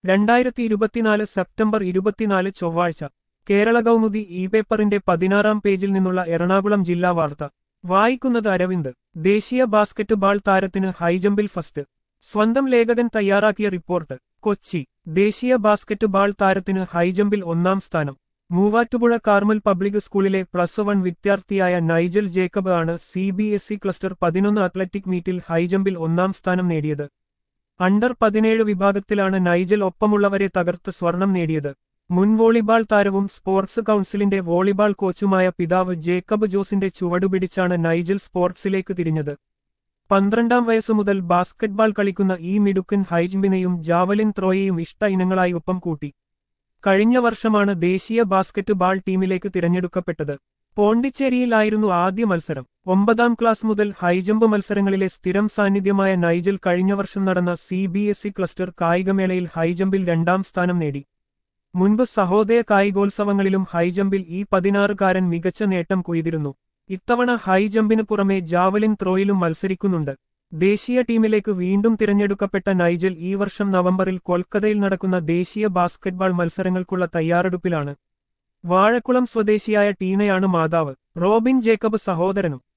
രണ്ടായിരത്തി ഇരുപത്തിനാല് സെപ്റ്റംബർ ഇരുപത്തിനാല് ചൊവ്വാഴ്ച കേരള കൗമുദി ഇ പേപ്പറിന്റെ പതിനാറാം പേജിൽ നിന്നുള്ള എറണാകുളം ജില്ലാ വാർത്ത വായിക്കുന്നത് അരവിന്ദ് ദേശീയ ബാസ്കറ്റ് ബാൾ താരത്തിന് ഹൈജമ്പിൽ ഫസ്റ്റ് സ്വന്തം ലേഖകൻ തയ്യാറാക്കിയ റിപ്പോർട്ട് കൊച്ചി ദേശീയ ബാസ്കറ്റ് ബാൾ താരത്തിന് ഹൈജമ്പിൽ ഒന്നാം സ്ഥാനം മൂവാറ്റുപുഴ കാർമൽ പബ്ലിക് സ്കൂളിലെ പ്ലസ് വൺ വിദ്യാർത്ഥിയായ നൈജൽ ജേക്കബ് ആണ് C B S E cluster പതിനൊന്ന് അത്ലറ്റിക് മീറ്റിൽ ഹൈജമ്പിൽ ഒന്നാം സ്ഥാനം നേടിയത് അണ്ടർ പതിനേഴ് വിഭാഗത്തിലാണ് നൈജൽ ഒപ്പമുള്ളവരെ തകർത്ത് സ്വർണം നേടിയത് മുൻ വോളിബാൾ താരവും സ്പോർട്സ് കൗൺസിലിന്റെ വോളിബാൾ കോച്ചുമായ പിതാവ് ജേക്കബ് ജോസിന്റെ ചുവടുപിടിച്ചാണ് നൈജൽ സ്പോർട്സിലേക്ക് തിരിഞ്ഞത് പന്ത്രണ്ടാം വയസ്സു മുതൽ ബാസ്കറ്റ്ബാൾ കളിക്കുന്ന ഈ മിടുക്കൻ ഹൈജമ്പിനെയും ജാവലിൻ ത്രോയെയും ഇഷ്ട ഇനങ്ങളായി ഒപ്പം കൂട്ടി കഴിഞ്ഞ വർഷമാണ് ദേശീയ ബാസ്കറ്റ് ബാൾ ടീമിലേക്ക് തിരഞ്ഞെടുക്കപ്പെട്ടത് പോണ്ടിച്ചേരിയിലായിരുന്നു ആദ്യ മത്സരം ഒമ്പതാം ക്ലാസ് മുതൽ ഹൈജമ്പ് മത്സരങ്ങളിലെ സ്ഥിരം സാന്നിധ്യമായ നൈജൽ കഴിഞ്ഞ വർഷം നടന്ന C B S E cluster കായികമേളയിൽ ഹൈജമ്പിൽ രണ്ടാം സ്ഥാനം നേടി മുൻപ് സഹോദയ കായികോത്സവങ്ങളിലും ഹൈജമ്പിൽ ഈ പതിനാറുകാരൻ മികച്ച നേട്ടം കൊയ്തിരുന്നു ഇത്തവണ ഹൈജമ്പിന് പുറമെ ജാവലിൻ ത്രോയിലും മത്സരിക്കുന്നുണ്ട് ദേശീയ ടീമിലേക്ക് വീണ്ടും തിരഞ്ഞെടുക്കപ്പെട്ട നൈജൽ ഈ വർഷം നവംബറിൽ കൊൽക്കത്തയിൽ നടക്കുന്ന ദേശീയ ബാസ്കറ്റ്ബാൾ മത്സരങ്ങൾക്കുള്ള തയ്യാറെടുപ്പിലാണ് വാഴക്കുളം സ്വദേശിയായ ടീനയാണ് മാതാവ് റോബിൻ ജേക്കബ് സഹോദരനും